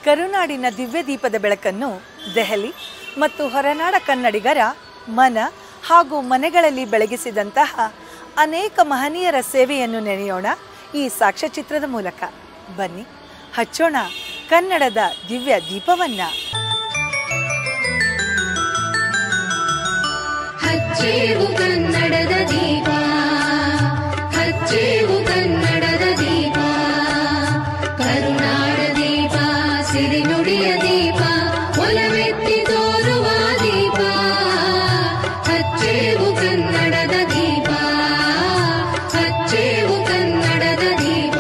ಕರುನಾಡಿನ ದಿವ್ಯ ದೀಪದ ಬೆಳಕನ್ನು ದೆಹಲಿ ಮತ್ತು ಹೊರನಾಡ ಕನ್ನಡಿಗರ ಮನ ಹಾಗೂ ಮನೆಗಳಲ್ಲಿ ಬೆಳಗಿಸಿದಂತಹ ಅನೇಕ ಮಹನೀಯರ ಸೇವೆಯನ್ನು ನೆನೆಯೋಣ ಈ ಸಾಕ್ಷ್ಯಚಿತ್ರದ ಮೂಲಕ ಬನ್ನಿ ಹಚ್ಚೋಣ ಕನ್ನಡದ ದಿವ್ಯ ದೀಪವನ್ನ ಹಚ್ಚೇವು ಕನ್ನಡದ ದೀಪ ಹಚ್ಚೇವು ಕನ್ನಡದ ದೀಪ ಕರುನಾಡ ದೀಪ ಸಿರಿನುಡಿಯ ದೀಪ ಒಲವೆತ್ತಿ ತೋರುವ ದೀಪ ಹಚ್ಚೇವು ಕನ್ನಡದ ದೀಪ ಹಚ್ಚೇವು ಕನ್ನಡದ ದೀಪ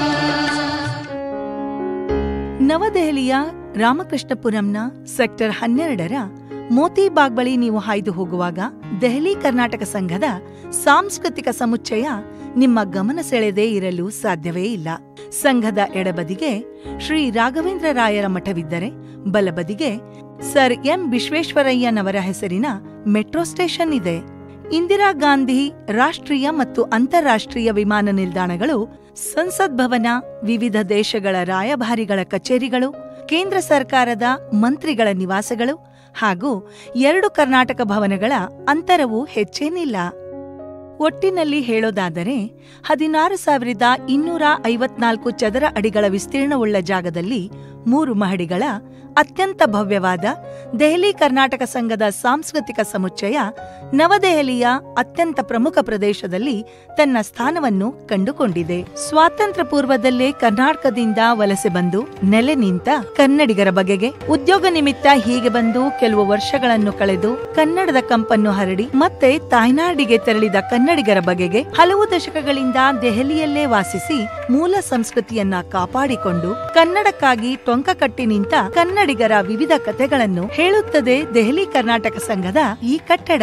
ನವದೆಹಲಿಯ ರಾಮಕೃಷ್ಣಪುರಂನ ಸೆಕ್ಟರ್ ಹನ್ನೆರಡರ ಮೋತಿಬಾಗ್ ಬಳಿ ನೀವು ಹಾಯ್ದು ಹೋಗುವಾಗ ದೆಹಲಿ ಕರ್ನಾಟಕ ಸಂಘದ ಸಾಂಸ್ಕೃತಿಕ ಸಮುಚ್ಚಯ ನಿಮ್ಮ ಗಮನ ಸೆಳೆದೇ ಇರಲು ಸಾಧ್ಯವೇ ಇಲ್ಲ ಸಂಘದ ಎಡಬದಿಗೆ ಶ್ರೀ ರಾಘವೇಂದ್ರ ರಾಯರ ಮಠವಿದ್ದರೆ ಬಲಬದಿಗೆ ಸರ್ ಎಂ ವಿಶ್ವೇಶ್ವರಯ್ಯನವರ ಹೆಸರಿನ ಮೆಟ್ರೋ ಸ್ಟೇಷನ್ ಇದೆ ಇಂದಿರಾ ಗಾಂಧಿ ರಾಷ್ಟ್ರೀಯ ಮತ್ತು ಅಂತಾರಾಷ್ಟ್ರೀಯ ವಿಮಾನ ನಿಲ್ದಾಣಗಳು ಸಂಸತ್ ಭವನ ವಿವಿಧ ದೇಶಗಳ ರಾಯಭಾರಿಗಳ ಕಚೇರಿಗಳು ಕೇಂದ್ರ ಸರ್ಕಾರದ ಮಂತ್ರಿಗಳ ನಿವಾಸಗಳು ಹಾಗೂ ಎರಡು ಕರ್ನಾಟಕ ಭವನಗಳ ಅಂತರವು ಹೆಚ್ಚೇನಿಲ್ಲ ಒಟ್ಟಿನಲ್ಲಿ ಹೇಳೋದಾದರೆ ಹದಿನಾರು ಸಾವಿರದ ಇನ್ನೂರ ಐವತ್ನಾಲ್ಕು ಚದರ ಅಡಿಗಳ ವಿಸ್ತೀರ್ಣವುಳ್ಳ ಜಾಗದಲ್ಲಿ ಮೂರು ಮಹಡಿಗಳ ಅತ್ಯಂತ ಭವ್ಯವಾದ ದೆಹಲಿ ಕರ್ನಾಟಕ ಸಂಘದ ಸಾಂಸ್ಕೃತಿಕ ಸಮುಚ್ಚಯ ನವದೆಹಲಿಯ ಅತ್ಯಂತ ಪ್ರಮುಖ ಪ್ರದೇಶದಲ್ಲಿ ತನ್ನ ಸ್ಥಾನವನ್ನು ಕಂಡುಕೊಂಡಿದೆ ಸ್ವಾತಂತ್ರ್ಯ ಪೂರ್ವದಲ್ಲೇ ಕರ್ನಾಟಕದಿಂದ ವಲಸೆ ಬಂದು ನೆಲೆ ನಿಂತ ಕನ್ನಡಿಗರ ಬಗೆಗೆ ಉದ್ಯೋಗ ನಿಮಿತ್ತ ಹೀಗೆ ಬಂದು ಕೆಲವು ವರ್ಷಗಳನ್ನು ಕಳೆದು ಕನ್ನಡದ ಕಂಪನ್ನು ಹರಡಿ ಮತ್ತೆ ತಾಯ್ನಾಡಿಗೆ ತೆರಳಿದ ಕನ್ನಡಿಗರ ಬಗೆಗೆ ಹಲವು ದಶಕಗಳಿಂದ ದೆಹಲಿಯಲ್ಲೇ ವಾಸಿಸಿ ಮೂಲ ಸಂಸ್ಕೃತಿಯನ್ನ ಕಾಪಾಡಿಕೊಂಡು ಕನ್ನಡಕ್ಕಾಗಿ ಟೊಂಕ ಕಟ್ಟಿ ನಿಂತ ಕನ್ನಡಿಗರ ವಿವಿಧ ಕಥೆಗಳನ್ನು ಹೇಳುತ್ತದೆ ದೆಹಲಿ ಕರ್ನಾಟಕ ಸಂಘದ ಈ ಕಟ್ಟಡ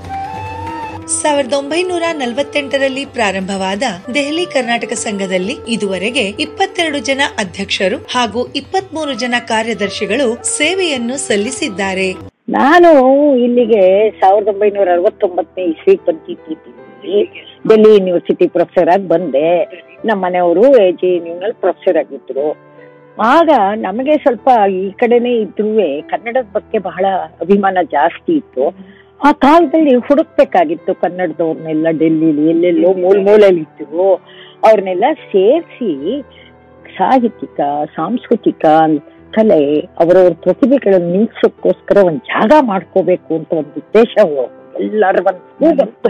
ಸಾವಿರದ ಒಂಬೈನೂರ ನಲವತ್ತೆಂಟರಲ್ಲಿ ಪ್ರಾರಂಭವಾದ ದೆಹಲಿ ಕರ್ನಾಟಕ ಸಂಘದಲ್ಲಿ ಇದುವರೆಗೆ ಇಪ್ಪತ್ತೆರಡು ಜನ ಅಧ್ಯಕ್ಷರು ಹಾಗೂ ಇಪ್ಪತ್ಮೂರು ಜನ ಕಾರ್ಯದರ್ಶಿಗಳು ಸೇವೆಯನ್ನು ಸಲ್ಲಿಸಿದ್ದಾರೆ ನಾನು ಇಲ್ಲಿಗೆ ಸಾವಿರದ ಒಂಬೈನೂರ ಅರವತ್ತೊಂಬತ್ತನೇ ಇಸ್ವಿ ಬಂದಿದ್ದೀನಿ ಡೆಲ್ಲಿ ಯೂನಿವರ್ಸಿಟಿ ಪ್ರೊಫೆಸರ್ ಆಗಿ ಬಂದೆ ನಮ್ಮ ಮನೆಯವರು ಎ ಜೆ ನಲ್ಲಿ ಪ್ರೊಫೆಸರ್ ಆಗಿದ್ರು ಆಗ ನಮಗೆ ಸ್ವಲ್ಪ ಈ ಕಡೆನೇ ಇದ್ರೂ ಕನ್ನಡದ ಬಗ್ಗೆ ಬಹಳ ಅಭಿಮಾನ ಜಾಸ್ತಿ ಇತ್ತು ಆ ಕಾಲದಲ್ಲಿ ಹುಡುಕ್ಬೇಕಾಗಿತ್ತು ಕನ್ನಡದವ್ರನ್ನೆಲ್ಲ ಡೆಲ್ಲಿಲಿ ಎಲ್ಲೆಲ್ಲೋ ಮೂಲ ಮೂಲೆಯಲ್ಲಿ ಇದ್ರು ಅವ್ರನ್ನೆಲ್ಲ ಸೇರಿಸಿ ಸಾಹಿತ್ಯಿಕ ಸಾಂಸ್ಕೃತಿಕ ಕಲೆ ಅವರವ್ರ ಪ್ರತಿಭೆಗಳನ್ನು ನಿಲ್ಸೋಕ್ಕೋಸ್ಕರ ಒಂದು ಜಾಗ ಮಾಡ್ಕೋಬೇಕು ಅಂತ ಒಂದು ಉದ್ದೇಶ ಎಲ್ಲರ ಒಂದು ಬಂತು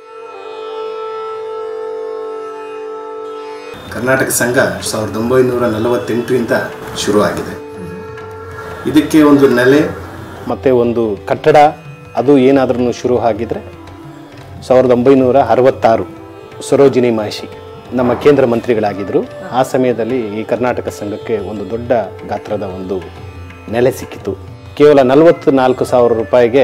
ಕರ್ನಾಟಕ ಸಂಘ ಸಾವಿರದ ಒಂಬೈನೂರ ನಲವತ್ತೆಂಟರಿಂದ ಶುರುವಾಗಿದೆ ಇದಕ್ಕೆ ಒಂದು ನೆಲೆ ಮತ್ತು ಒಂದು ಕಟ್ಟಡ ಅದು ಏನಾದ್ರೂ ಶುರು ಆಗಿದ್ರೆ ಸಾವಿರದ ಒಂಬೈನೂರ ಅರವತ್ತಾರು ಸರೋಜಿನಿ ಮಾಷಿ ನಮ್ಮ ಕೇಂದ್ರ ಮಂತ್ರಿಗಳಾಗಿದ್ದರು ಆ ಸಮಯದಲ್ಲಿ ಈ ಕರ್ನಾಟಕ ಸಂಘಕ್ಕೆ ಒಂದು ದೊಡ್ಡ ಗಾತ್ರದ ಒಂದು ನೆಲೆ ಸಿಕ್ಕಿತು ಕೇವಲ ನಲವತ್ತು ನಾಲ್ಕು ಸಾವಿರ ರೂಪಾಯಿಗೆ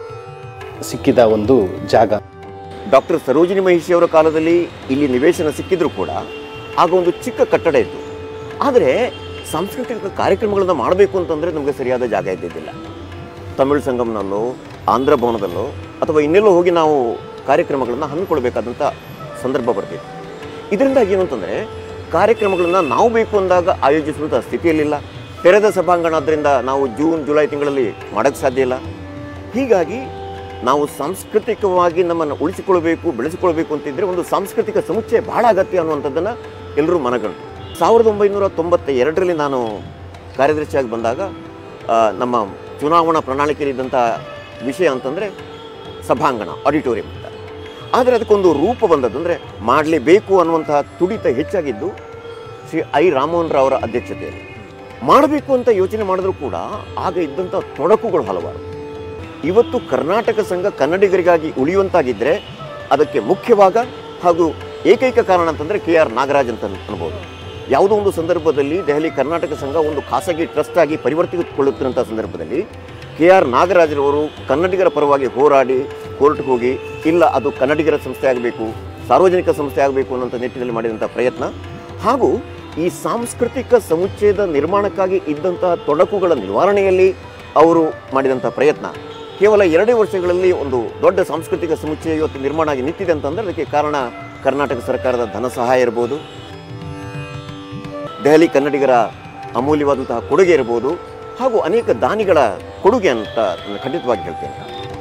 ಸಿಕ್ಕಿದ ಒಂದು ಜಾಗ ಡಾಕ್ಟರ್ ಸರೋಜಿನಿ ಮಹಿಷಿ ಅವರ ಕಾಲದಲ್ಲಿ ಇಲ್ಲಿ ನಿವೇಶನ ಸಿಕ್ಕಿದ್ರು ಕೂಡ ಆಗ ಒಂದು ಚಿಕ್ಕ ಕಟ್ಟಡ ಇತ್ತು ಆದರೆ ಸಾಂಸ್ಕೃತಿಕ ಕಾರ್ಯಕ್ರಮಗಳನ್ನು ಮಾಡಬೇಕು ಅಂತಂದರೆ ನಮಗೆ ಸರಿಯಾದ ಜಾಗ ಇದ್ದಿದ್ದಿಲ್ಲ ತಮಿಳು ಸಂಗಮನಲ್ಲೋ ಆಂಧ್ರ ಭವನದಲ್ಲೋ ಅಥವಾ ಇನ್ನೆಲ್ಲೋ ಹೋಗಿ ನಾವು ಕಾರ್ಯಕ್ರಮಗಳನ್ನು ಹಮ್ಮಿಕೊಳ್ಬೇಕಾದಂಥ ಸಂದರ್ಭ ಬರ್ತಿತ್ತು ಇದರಿಂದಾಗಿ ಏನು ಅಂತಂದರೆ ಕಾರ್ಯಕ್ರಮಗಳನ್ನು ನಾವು ಬೇಕು ಅಂದಾಗ ಆಯೋಜಿಸುವಂಥ ಸ್ಥಿತಿಯಲ್ಲಿಲ್ಲ ತೆರೆದ ಸಭಾಂಗಣ ಆದ್ದರಿಂದ ನಾವು ಜೂನ್ ಜುಲೈ ತಿಂಗಳಲ್ಲಿ ಮಾಡೋಕ್ಕೆ ಸಾಧ್ಯ ಇಲ್ಲ ಹೀಗಾಗಿ ನಾವು ಸಾಂಸ್ಕೃತಿಕವಾಗಿ ನಮ್ಮನ್ನು ಉಳಿಸಿಕೊಳ್ಬೇಕು ಬೆಳೆಸಿಕೊಳ್ಬೇಕು ಅಂತಿದ್ರೆ ಒಂದು ಸಾಂಸ್ಕೃತಿಕ ಸಮುಚ್ಚಯ ಬಹಳ ಅಗತ್ಯ ಅನ್ನುವಂಥದ್ದನ್ನು ಎಲ್ಲರೂ ಮನಗಂಡು ಸಾವಿರದ ಒಂಬೈನೂರ ತೊಂಬತ್ತ ಎರಡರಲ್ಲಿ ನಾನು ಕಾರ್ಯದರ್ಶಿಯಾಗಿ ಬಂದಾಗ ಆ, ನಮ್ಮ ಚುನಾವಣಾ ಪ್ರಣಾಳಿಕೆಯಲ್ಲಿ ಇದ್ದಂಥ ವಿಷಯ ಅಂತಂದರೆ ಸಭಾಂಗಣ ಆಡಿಟೋರಿಯಂ ಅಂತ ಆದರೆ ಅದಕ್ಕೊಂದು ರೂಪ ಬಂದದ್ದು ಅಂದರೆ ಮಾಡಲೇಬೇಕು ಅನ್ನುವಂತಹ ತುಡಿತ ಹೆಚ್ಚಾಗಿದ್ದು ಶ್ರೀ ಐ ರಾಮಮೋಹನ್ ರಾವ್ ಅವರ ಅಧ್ಯಕ್ಷತೆಯಲ್ಲಿ ಮಾಡಬೇಕು ಅಂತ ಯೋಚನೆ ಮಾಡಿದ್ರು ಕೂಡ ಆಗ ಇದ್ದಂಥ ತೊಡಕುಗಳು ಹಲವಾರು ಇವತ್ತು ಕರ್ನಾಟಕ ಸಂಘ ಕನ್ನಡಿಗರಿಗಾಗಿ ಉಳಿಯುವಂತಾಗಿದ್ದರೆ ಅದಕ್ಕೆ ಮುಖ್ಯವಾಗ ಹಾಗೂ ಏಕೈಕ ಕಾರಣ ಅಂತಂದರೆ ಕೆ ಆರ್ ನಾಗರಾಜ್ ಅಂತ ಅನ್ಬೋದು ಯಾವುದೋ ಒಂದು ಸಂದರ್ಭದಲ್ಲಿ ದೆಹಲಿ ಕರ್ನಾಟಕ ಸಂಘ ಒಂದು ಖಾಸಗಿ ಟ್ರಸ್ಟ್ ಆಗಿ ಪರಿವರ್ತಿಸಿಕೊಳ್ಳುತ್ತಿರುವಂಥ ಸಂದರ್ಭದಲ್ಲಿ ಕೆ ಆರ್ ನಾಗರಾಜ್ರವರು ಕನ್ನಡಿಗರ ಪರವಾಗಿ ಹೋರಾಡಿ ಕೋರ್ಟ್ಗೆ ಹೋಗಿ ಇಲ್ಲ ಅದು ಕನ್ನಡಿಗರ ಸಂಸ್ಥೆ ಆಗಬೇಕು ಸಾರ್ವಜನಿಕ ಸಂಸ್ಥೆ ಆಗಬೇಕು ಅನ್ನೋಂಥ ನಿಟ್ಟಿನಲ್ಲಿ ಮಾಡಿದಂಥ ಪ್ರಯತ್ನ ಹಾಗೂ ಈ ಸಾಂಸ್ಕೃತಿಕ ಸಮುಚ್ಚಯದ ನಿರ್ಮಾಣಕ್ಕಾಗಿ ಇದ್ದಂತಹ ತೊಡಕುಗಳ ನಿವಾರಣೆಯಲ್ಲಿ ಅವರು ಮಾಡಿದಂಥ ಪ್ರಯತ್ನ ಕೇವಲ ಎರಡೇ ವರ್ಷಗಳಲ್ಲಿ ಒಂದು ದೊಡ್ಡ ಸಾಂಸ್ಕೃತಿಕ ಸಮುಚ್ಚಯ ಇವತ್ತು ನಿರ್ಮಾಣ ಆಗಿ ನಿಂತಿದೆ ಅಂತಂದರೆ ಅದಕ್ಕೆ ಕಾರಣ ಕರ್ನಾಟಕ ಸರ್ಕಾರದ ಧನ ಸಹಾಯ ಇರ್ಬೋದು ದೆಹಲಿ ಕನ್ನಡಿಗರ ಅಮೂಲ್ಯವಾದಂತಹ ಕೊಡುಗೆ ಇರ್ಬೋದು ಹಾಗೂ ಅನೇಕ ದಾನಿಗಳ ಕೊಡುಗೆ ಅಂತ ನಾನು ಖಂಡಿತವಾಗಿ ಹೇಳ್ತೇನೆ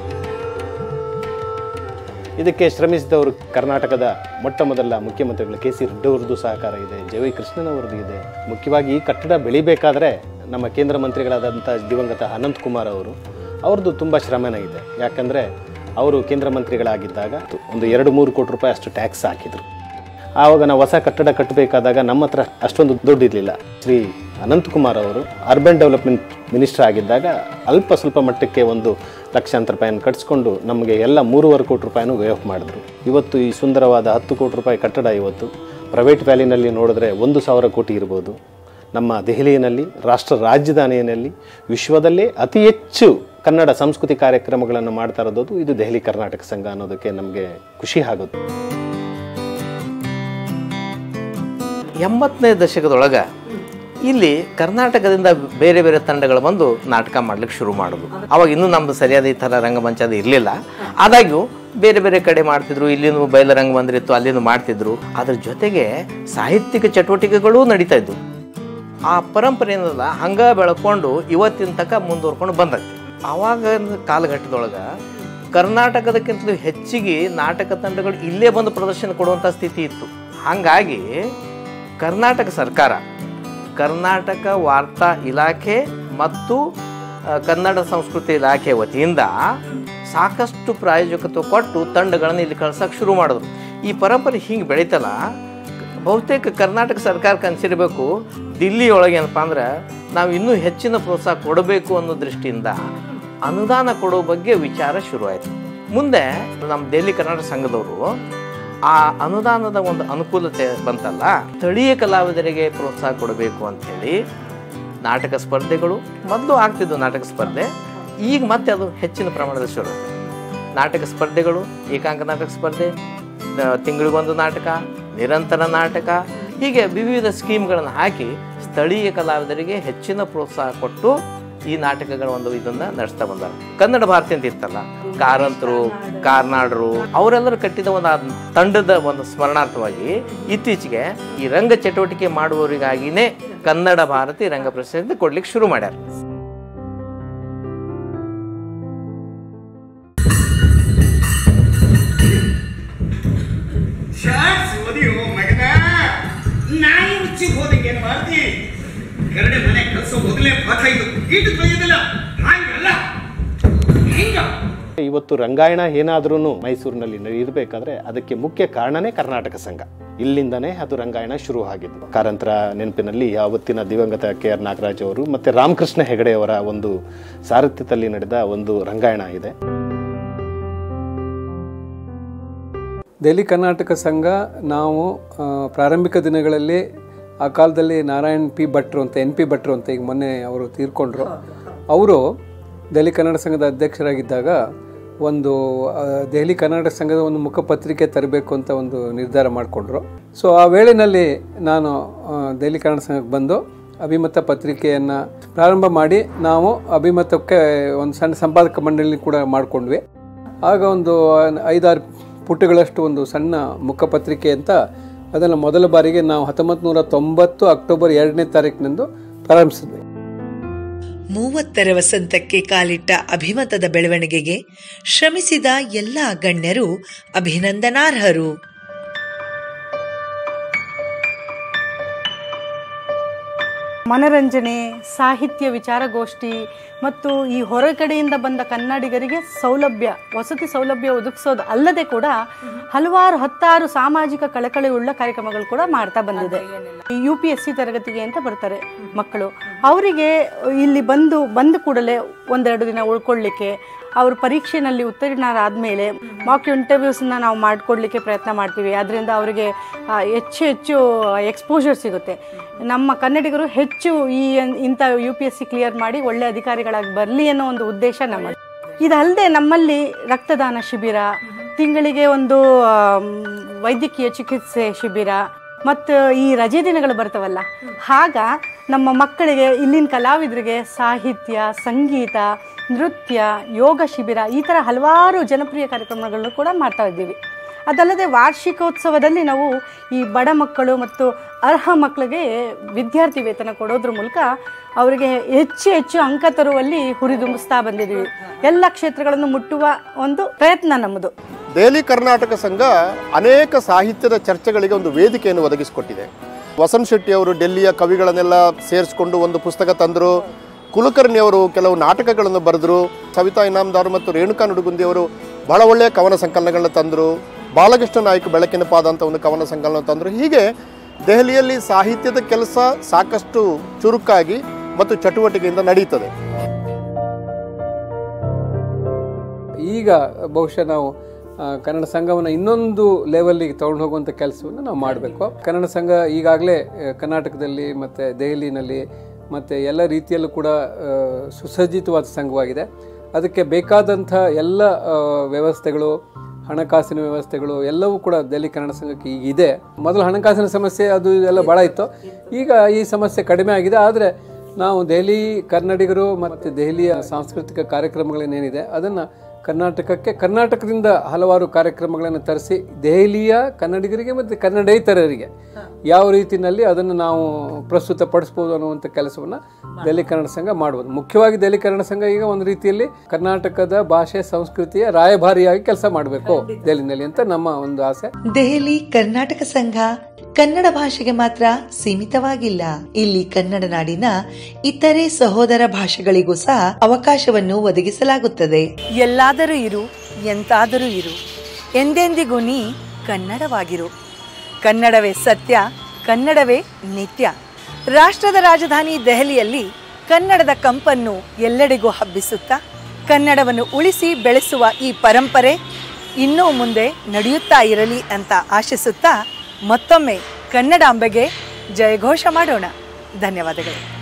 ಇದಕ್ಕೆ ಶ್ರಮಿಸಿದವರು ಕರ್ನಾಟಕದ ಮೊಟ್ಟ ಮೊದಲ ಮುಖ್ಯಮಂತ್ರಿಗಳು ಕೆ ಸಿ ರೆಡ್ಡಿ ಅವ್ರದ್ದು ಸಹಕಾರ ಇದೆ ಜೆ ವೈ ಕೃಷ್ಣನವ್ರದ್ದು ಇದೆ ಮುಖ್ಯವಾಗಿ ಈ ಕಟ್ಟಡ ಬೆಳಿಬೇಕಾದ್ರೆ ನಮ್ಮ ಕೇಂದ್ರ ಮಂತ್ರಿಗಳಾದಂಥ ದಿವಂಗತ ಅನಂತ್ ಕುಮಾರ್ ಅವರು ಅವ್ರದ್ದು ತುಂಬ ಶ್ರಮನ ಇದೆ ಯಾಕಂದರೆ ಅವರು ಕೇಂದ್ರ ಮಂತ್ರಿಗಳಾಗಿದ್ದಾಗ ಒಂದು ಎರಡು ಮೂರು ಕೋಟಿ ರೂಪಾಯಿ ಅಷ್ಟು ಟ್ಯಾಕ್ಸ್ ಹಾಕಿದರು ಆವಾಗ ನಾವು ಹೊಸ ಕಟ್ಟಡ ಕಟ್ಟಬೇಕಾದಾಗ ನಮ್ಮ ಹತ್ರ ಅಷ್ಟೊಂದು ದುಡ್ಡು ಇರಲಿಲ್ಲ ಶ್ರೀ ಅನಂತಕುಮಾರ್ ಅವರು ಅರ್ಬನ್ ಡೆವಲಪ್ಮೆಂಟ್ ಮಿನಿಸ್ಟರ್ ಆಗಿದ್ದಾಗ ಅಲ್ಪ ಸ್ವಲ್ಪ ಮಟ್ಟಕ್ಕೆ ಒಂದು ಲಕ್ಷಾಂತರ ರೂಪಾಯಿಯನ್ನು ಕಟ್ಸ್ಕೊಂಡು ನಮಗೆ ಎಲ್ಲ ಮೂರುವರೆ ಕೋಟಿ ರೂಪಾಯಿನೂ ವೇ ಆಫ್ ಮಾಡಿದ್ರು ಇವತ್ತು ಈ ಸುಂದರವಾದ ಹತ್ತು ಕೋಟಿ ರೂಪಾಯಿ ಕಟ್ಟಡ ಇವತ್ತು ಪ್ರೈವೇಟ್ ವ್ಯಾಲಿನಲ್ಲಿ ನೋಡಿದ್ರೆ ಒಂದು ಸಾವಿರ ಕೋಟಿ ಇರ್ಬೋದು ನಮ್ಮ ದೆಹಲಿಯಲ್ಲಿ ರಾಷ್ಟ್ರ ರಾಜಧಾನಿಯಲ್ಲಿ ವಿಶ್ವದಲ್ಲೇ ಅತಿ ಹೆಚ್ಚು ಕನ್ನಡ ಸಂಸ್ಕೃತಿ ಕಾರ್ಯಕ್ರಮಗಳನ್ನು ಮಾಡ್ತಾ ಇರೋದು ಇದು ದೆಹಲಿ ಕರ್ನಾಟಕ ಸಂಘ ಅನ್ನೋದಕ್ಕೆ ನಮಗೆ ಖುಷಿ ಆಗುತ್ತೆ ಎಂಬತ್ತನೇ ದಶಕದೊಳಗೆ ಇಲ್ಲಿ ಕರ್ನಾಟಕದಿಂದ ಬೇರೆ ಬೇರೆ ತಂಡಗಳು ಬಂದು ನಾಟಕ ಮಾಡ್ಲಿಕ್ಕೆ ಶುರು ಮಾಡೋದು ಅವಾಗ ಇನ್ನೂ ನಮ್ದು ಸರಿಯಾದ ಈ ಥರ ರಂಗಮಂಚ ಅದು ಇರಲಿಲ್ಲ ಆದಾಗ್ಯೂ ಬೇರೆ ಬೇರೆ ಕಡೆ ಮಾಡ್ತಿದ್ರು ಇಲ್ಲಿನೂ ಬಯಲರಂಗ ಮಂದಿರಿತ್ತು ಅಲ್ಲಿನೂ ಮಾಡ್ತಿದ್ರು ಅದ್ರ ಜೊತೆಗೆ ಸಾಹಿತ್ಯಿಕ ಚಟುವಟಿಕೆಗಳೂ ನಡೀತಾ ಇದ್ವು ಆ ಪರಂಪರೆ ಏನದ ಹಂಗ ಬೆಳ್ಕೊಂಡು ಇವತ್ತಿನ ತನಕ ಮುಂದುವರ್ಕೊಂಡು ಬಂದೈತಿ ಆವಾಗ ಕಾಲಘಟ್ಟದೊಳಗೆ ಕರ್ನಾಟಕದಕ್ಕಿಂತಲೂ ಹೆಚ್ಚಿಗೆ ನಾಟಕ ತಂಡಗಳು ಇಲ್ಲೇ ಬಂದು ಪ್ರದರ್ಶನ ಕೊಡುವಂಥ ಸ್ಥಿತಿ ಇತ್ತು ಹಾಗಾಗಿ ಕರ್ನಾಟಕ ಸರ್ಕಾರ ಕರ್ನಾಟಕ ವಾರ್ತಾ ಇಲಾಖೆ ಮತ್ತು ಆ, ಕನ್ನಡ ಸಂಸ್ಕೃತಿ ಇಲಾಖೆ ವತಿಯಿಂದ ಸಾಕಷ್ಟು ಪ್ರಾಯೋಜಕತ್ವ ಕೊಟ್ಟು ತಂಡಗಳನ್ನು ಇಲ್ಲಿ ಕಳ್ಸಕ್ಕೆ ಶುರು ಮಾಡಿದ್ರು ಈ ಪರಂಪರೆ ಹಿಂಗೆ ಬೆಳೀತಲ್ಲ ಬಹುತೇಕ ಕರ್ನಾಟಕ ಸರ್ಕಾರ ಕನ್ಸಿರಬೇಕು ದಿಲ್ಲಿ ಒಳಗೆ ಏನಪ್ಪ ಅಂದ್ರೆ ನಾವು ಇನ್ನೂ ಹೆಚ್ಚಿನ ಪ್ರೋತ್ಸಾಹ ಕೊಡಬೇಕು ಅನ್ನೋ ದೃಷ್ಟಿಯಿಂದ ಅನುದಾನ ಕೊಡೋ ಬಗ್ಗೆ ವಿಚಾರ ಶುರುವಾಯಿತು ಮುಂದೆ ನಮ್ಮ ದೆಹಲಿ ಕರ್ನಾಟಕ ಸಂಘದವರು ಆ ಅನುದಾನದ ಒಂದು ಅನುಕೂಲತೆ ಬಂತಲ್ಲ ಸ್ಥಳೀಯ ಕಲಾವಿದರಿಗೆ ಪ್ರೋತ್ಸಾಹ ಕೊಡಬೇಕು ಅಂಥೇಳಿ ನಾಟಕ ಸ್ಪರ್ಧೆಗಳು ಮೊದಲು ಆಗ್ತಿದ್ವು ನಾಟಕ ಸ್ಪರ್ಧೆ ಈಗ ಮತ್ತೆ ಅದು ಹೆಚ್ಚಿನ ಪ್ರಮಾಣದಲ್ಲಿ ಶುರು ಆಗಿದೆ. ನಾಟಕ ಸ್ಪರ್ಧೆಗಳು ಏಕಾಂಕ ನಾಟಕ ಸ್ಪರ್ಧೆ ನ- ತಿಂಗಳಿಗೊಂದು ನಾಟಕ ನಿರಂತರ ನಾಟಕ ಹೀಗೆ ವಿವಿಧ ಸ್ಕೀಮ್ಗಳನ್ನು ಹಾಕಿ ಸ್ಥಳೀಯ ಕಲಾವಿದರಿಗೆ ಹೆಚ್ಚಿನ ಪ್ರೋತ್ಸಾಹ ಕೊಟ್ಟು ಈ ನಾಟಕಗಳ ಒಂದು ಇದನ್ನ ನಡೆಸ್ತಾ ಬಂದಾರ ಕನ್ನಡ ಭಾರತಿ ಅಂತ ಇತ್ತಲ್ಲ ಕಾರಂತರು ಕಾರ್ನಾಡರು ಅವರೆಲ್ಲರೂ ಕಟ್ಟಿದ ಒಂದು ಆ ತಂಡದ ಒಂದು ಸ್ಮರಣಾರ್ಥವಾಗಿ ಇತ್ತೀಚೆಗೆ ಈ ರಂಗ ಚಟುವಟಿಕೆ ಮಾಡುವವರಿಗಾಗಿನೇ ಕನ್ನಡ ಭಾರತಿ ರಂಗ ಪ್ರಶಸ್ತಿ ಕೊಡ್ಲಿಕ್ಕೆ ಶುರು ಮಾಡ್ಯಾರ ಶಾರ್ಟ್ಸ್ ಓದಿಯೋ ಮಗನ ನಾಯಿ ಉಚ್ಚಿಗೆ ಹೋದಂಗೆ ಏನು ಮಾಡ್ತಿ ಕರಡೆ ಮನೆ ಕಲ್ಸೋ ಮೊದಲೇ ಪಾಠ ಇದು ಈಟು ಕಲಿಯೋದಿಲ್ಲ ಹಾಗಲ್ಲ ಹಿಂಗ ಇವತ್ತು ರಂಗಾಯಣ ಏನಾದ್ರೂ ಮೈಸೂರಿನಲ್ಲಿ ಇರಬೇಕಾದ್ರೆ ಅದಕ್ಕೆ ಮುಖ್ಯ ಕಾರಣನೇ ಕರ್ನಾಟಕ ಸಂಘ ಇಲ್ಲಿಂದನೇ ಅದು ರಂಗಾಯಣ ಶುರು ಆಗಿದ್ದು ಕಾರಂತರ ನೆನಪಿನಲ್ಲಿ ಯಾವತ್ತಿನ ದಿವಂಗತ ಕೆ ಆರ್ ನಾಗರಾಜ್ ಅವರು ಮತ್ತೆ ರಾಮಕೃಷ್ಣ ಹೆಗಡೆ ಅವರ ಒಂದು ಸಾರಥ್ಯದಲ್ಲಿ ನಡೆದ ಒಂದು ರಂಗಾಯಣ ಇದೆ ದೆಹಲಿ ಕರ್ನಾಟಕ ಸಂಘ ನಾವು ಆ, ಪ್ರಾರಂಭಿಕ ದಿನಗಳಲ್ಲಿ ಆ ಕಾಲದಲ್ಲಿ ನಾರಾಯಣ್ ಪಿ ಭಟ್ರು ಅಂತ ಎನ್ ಪಿ ಭಟ್ರು ಅಂತ ಈಗ ಮೊನ್ನೆ ಅವರು ತೀರ್ಕೊಂಡ್ರು ಅವರು ದೆಹಲಿ ಕನ್ನಡ ಸಂಘದ ಅಧ್ಯಕ್ಷರಾಗಿದ್ದಾಗ ಒಂದು ಆ, ದೆಹಲಿ ಕರ್ನಾಟಕ ಸಂಘದ ಒಂದು ಮುಖಪತ್ರಿಕೆ ತರಬೇಕು ಅಂತ ಒಂದು ನಿರ್ಧಾರ ಮಾಡಿಕೊಂಡ್ರು ಸೊ ಆ ವೇಳೆಯಲ್ಲಿ ನಾನು ಆ, ದೆಹಲಿ ಕನ್ನಡ ಸಂಘಕ್ಕೆ ಬಂದು ಅಭಿಮತ ಪತ್ರಿಕೆಯನ್ನು ಪ್ರಾರಂಭ ಮಾಡಿ ನಾವು ಅಭಿಮತಕ್ಕೆ ಒಂದು ಸಣ್ಣ ಸಂಪಾದಕ ಮಂಡಳಿ ಕೂಡ ಮಾಡಿಕೊಂಡ್ವಿ ಆಗ ಒಂದು ಐದಾರು ಪುಟಗಳಷ್ಟು ಒಂದು ಸಣ್ಣ ಮುಖಪತ್ರಿಕೆ ಅಂತ ಅದನ್ನು ಮೊದಲ ಬಾರಿಗೆ ನಾವು ಹತ್ತೊಂಬತ್ತು ನೂರ ತೊಂಬತ್ತು ಅಕ್ಟೋಬರ್ ಎರಡನೇ ತಾರೀಕಿನಂದು ಪ್ರಾರಂಭಿಸಿದ್ವಿ ಮೂವತ್ತರ ವಸಂತಕ್ಕೆ ಕಾಲಿಟ್ಟ ಅಭಿಮತದ ಬೆಳವಣಿಗೆಗೆ ಶ್ರಮಿಸಿದ ಎಲ್ಲ ಗಣ್ಯರು ಅಭಿನಂದನಾರ್ಹರು ಮನರಂಜನೆ ಸಾಹಿತ್ಯ ವಿಚಾರಗೋಷ್ಠಿ ಮತ್ತು ಈ ಹೊರಗಡೆಯಿಂದ ಬಂದ ಕನ್ನಡಿಗರಿಗೆ ಸೌಲಭ್ಯ ವಸತಿ ಸೌಲಭ್ಯ ಒದಗಿಸೋದು ಅಲ್ಲದೆ ಕೂಡ ಹಲವಾರು ಹತ್ತಾರು ಸಾಮಾಜಿಕ ಕಳಕಳಿಯುಳ್ಳ ಕಾರ್ಯಕ್ರಮಗಳು ಕೂಡ ಮಾಡ್ತಾ ಬಂದಿದೆ ಯು ಪಿ ಎಸ್ ಸಿ ತರಗತಿಗೆ ಅಂತ ಬರ್ತಾರೆ ಮಕ್ಕಳು ಅವರಿಗೆ ಇಲ್ಲಿ ಬಂದು ಬಂದ ಕೂಡಲೇ ಒಂದೆರಡು ದಿನ ಉಳ್ಕೊಳ್ಳಿಕ್ಕೆ ಅವ್ರ ಪರೀಕ್ಷೆನಲ್ಲಿ ಉತ್ತೀರ್ಣರಾದಮೇಲೆ ಮಾಕ್ ಇಂಟರ್ವ್ಯೂಸ್ನ ನಾವು ಮಾಡಿಕೊಡ್ಲಿಕ್ಕೆ ಪ್ರಯತ್ನ ಮಾಡ್ತೀವಿ ಅದರಿಂದ ಅವರಿಗೆ ಆ, ಹೆಚ್ಚು ಹೆಚ್ಚು ಎಕ್ಸ್ಪೋಜರ್ ಸಿಗುತ್ತೆ ನಮ್ಮ ಕನ್ನಡಿಗರು ಹೆಚ್ಚು ಈ ಇಂಥ U P S C clear ಮಾಡಿ ಒಳ್ಳೆ ಅಧಿಕಾರಿಗಳಾಗಿ ಬರಲಿ ಅನ್ನೋ ಒಂದು ಉದ್ದೇಶ ನಮ್ಮದು ಇದಲ್ಲದೆ ನಮ್ಮಲ್ಲಿ ರಕ್ತದಾನ ಶಿಬಿರ ತಿಂಗಳಿಗೆ ಒಂದು ಆಮ್, ವೈದ್ಯಕೀಯ ಚಿಕಿತ್ಸೆ ಶಿಬಿರ ಮತ್ತು ಈ ರಜೆ ದಿನಗಳು ಬರ್ತಾವಲ್ಲ ಆಗ ನಮ್ಮ ಮಕ್ಕಳಿಗೆ ಇಲ್ಲಿನ ಕಲಾವಿದರಿಗೆ ಸಾಹಿತ್ಯ ಸಂಗೀತ ನೃತ್ಯ ಯೋಗ ಶಿಬಿರ ಈ ಥರ ಹಲವಾರು ಜನಪ್ರಿಯ ಕಾರ್ಯಕ್ರಮಗಳನ್ನು ಕೂಡ ಮಾಡ್ತಾ ಇದ್ದೀವಿ ಅದಲ್ಲದೆ ವಾರ್ಷಿಕೋತ್ಸವದಲ್ಲಿ ನಾವು ಈ ಬಡ ಮಕ್ಕಳು ಮತ್ತು ಅರ್ಹ ಮಕ್ಕಳಿಗೆ ವಿದ್ಯಾರ್ಥಿ ವೇತನ ಕೊಡೋದ್ರ ಮೂಲಕ ಅವರಿಗೆ ಹೆಚ್ಚು ಹೆಚ್ಚು ಅಂಕ ತರುವಲ್ಲಿ ಹುರಿದುಂಬಿಸ್ತಾ ಬಂದಿದ್ದೀವಿ ಎಲ್ಲ ಕ್ಷೇತ್ರಗಳನ್ನು ಮುಟ್ಟುವ ಒಂದು ಪ್ರಯತ್ನ ನಮ್ಮದು ದೆಹಲಿ ಕರ್ನಾಟಕ ಸಂಘ ಅನೇಕ ಸಾಹಿತ್ಯದ ಚರ್ಚೆಗಳಿಗೆ ಒಂದು ವೇದಿಕೆಯನ್ನು ಒದಗಿಸಿಕೊಟ್ಟಿದೆ ವಸಂತ್ ಶೆಟ್ಟಿ ಅವರು ಡೆಲ್ಲಿಯ ಕವಿಗಳನ್ನೆಲ್ಲ ಸೇರಿಸ್ಕೊಂಡು ಒಂದು ಪುಸ್ತಕ ತಂದರು ಕುಲಕರ್ಣಿ ಅವರು ಕೆಲವು ನಾಟಕಗಳನ್ನು ಬರೆದರು ಸವಿತಾ ಇನಾಮ್ದಾರ್ ಮತ್ತು ರೇಣುಕಾ ನುಡುಗುಂದಿ ಅವರು ಬಹಳ ಒಳ್ಳೆಯ ಕವನ ಸಂಕಲನಗಳನ್ನ ತಂದರು ಬಾಲಕೃಷ್ಣ ನಾಯ್ಕ ಬೆಳಕಿನ ಪಾದ ಅಂತ ಒಂದು ಕವನ ಸಂಕಲನ ತಂದರು ಹೀಗೆ ದೆಹಲಿಯಲ್ಲಿ ಸಾಹಿತ್ಯದ ಕೆಲಸ ಸಾಕಷ್ಟು ಚುರುಕಾಗಿ ಮತ್ತು ಚಟುವಟಿಕೆಯಿಂದ ನಡೀತದೆ ಈಗ ಬಹುಶಃ ನಾವು ಆ, ಕನ್ನಡ ಸಂಘವನ್ನು ಇನ್ನೊಂದು ಲೆವೆಲ್ಲಿಗೆ ತಗೊಂಡು ಹೋಗುವಂಥ ಕೆಲಸವನ್ನು ನಾವು ಮಾಡಬೇಕು ಕನ್ನಡ ಸಂಘ ಈಗಾಗಲೇ ಆ, ಕರ್ನಾಟಕದಲ್ಲಿ ಮತ್ತು ದೆಹಲಿನಲ್ಲಿ ಮತ್ತು ಎಲ್ಲ ರೀತಿಯಲ್ಲೂ ಕೂಡ ಆ, ಸುಸಜ್ಜಿತವಾದ ಸಂಘವಾಗಿದೆ ಅದಕ್ಕೆ ಬೇಕಾದಂಥ ಎಲ್ಲ ಆ, ವ್ಯವಸ್ಥೆಗಳು ಹಣಕಾಸಿನ ವ್ಯವಸ್ಥೆಗಳು ಎಲ್ಲವೂ ಕೂಡ ದೆಹಲಿ ಕನ್ನಡ ಸಂಘಕ್ಕೆ ಈಗ ಇದೆ ಮೊದಲು ಹಣಕಾಸಿನ ಸಮಸ್ಯೆ ಅದು ಎಲ್ಲ ಭಾಳ ಇತ್ತು ಈಗ ಈ ಸಮಸ್ಯೆ ಕಡಿಮೆ ಆಗಿದೆ ಆದರೆ ನಾವು ದೆಹಲಿ ಕನ್ನಡಿಗರು ಮತ್ತು ದೆಹಲಿಯ ಸಾಂಸ್ಕೃತಿಕ ಕಾರ್ಯಕ್ರಮಗಳೇನೇನಿದೆ ಅದನ್ನು ಕರ್ನಾಟಕಕ್ಕೆ ಕರ್ನಾಟಕದಿಂದ ಹಲವಾರು ಕಾರ್ಯಕ್ರಮಗಳನ್ನು ತರಿಸಿ ದೆಹಲಿಯ ಕನ್ನಡಿಗರಿಗೆ ಮತ್ತು ಕನ್ನಡೇತರರಿಗೆ ಯಾವ ರೀತಿಯಲ್ಲಿ ಅದನ್ನು ನಾವು ಪ್ರಸ್ತುತಪಡಿಸ್ಬೋದು ಅನ್ನುವಂಥ ಕೆಲಸವನ್ನು ದೆಹಲಿ ಕನ್ನಡ ಸಂಘ ಮಾಡ್ಬೋದು ಮುಖ್ಯವಾಗಿ ದೆಹಲಿ ಕನ್ನಡ ಸಂಘ ಈಗ ಒಂದು ರೀತಿಯಲ್ಲಿ ಕರ್ನಾಟಕದ ಭಾಷೆ ಸಂಸ್ಕೃತಿಯ ರಾಯಭಾರಿಯಾಗಿ ಕೆಲಸ ಮಾಡಬೇಕು ದೆಹಲಿನಲ್ಲಿ ಅಂತ ನಮ್ಮ ಒಂದು ಆಸೆ ದೆಹಲಿ ಕರ್ನಾಟಕ ಸಂಘ ಕನ್ನಡ ಭಾಷೆಗೆ ಮಾತ್ರ ಸೀಮಿತವಾಗಿಲ್ಲ ಇಲ್ಲಿ ಕನ್ನಡ ನಾಡಿನ ಇತರೆ ಸಹೋದರ ಭಾಷೆಗಳಿಗೂ ಸಹ ಅವಕಾಶವನ್ನು ಒದಗಿಸಲಾಗುತ್ತದೆ ಎಲ್ಲಾದರೂ ಇರು ಎಂತಾದರೂ ಇರು ಎಂದೆಂದಿಗೂ ನೀ ಕನ್ನಡವಾಗಿರು ಕನ್ನಡವೇ ಸತ್ಯ ಕನ್ನಡವೇ ನಿತ್ಯ ರಾಷ್ಟ್ರದ ರಾಜಧಾನಿ ದೆಹಲಿಯಲ್ಲಿ ಕನ್ನಡದ ಕಂಪನ್ನು ಎಲ್ಲೆಡೆಗೂ ಹಬ್ಬಿಸುತ್ತಾ ಕನ್ನಡವನ್ನು ಉಳಿಸಿ ಬೆಳೆಸುವ ಈ ಪರಂಪರೆ ಇನ್ನೂ ಮುಂದೆ ನಡೆಯುತ್ತಾ ಇರಲಿ ಅಂತ ಆಶಿಸುತ್ತಾ ಮತ್ತೊಮ್ಮೆ ಕನ್ನಡಾಂಬೆಗೆ ಜಯಘೋಷ ಮಾಡೋಣ ಧನ್ಯವಾದಗಳು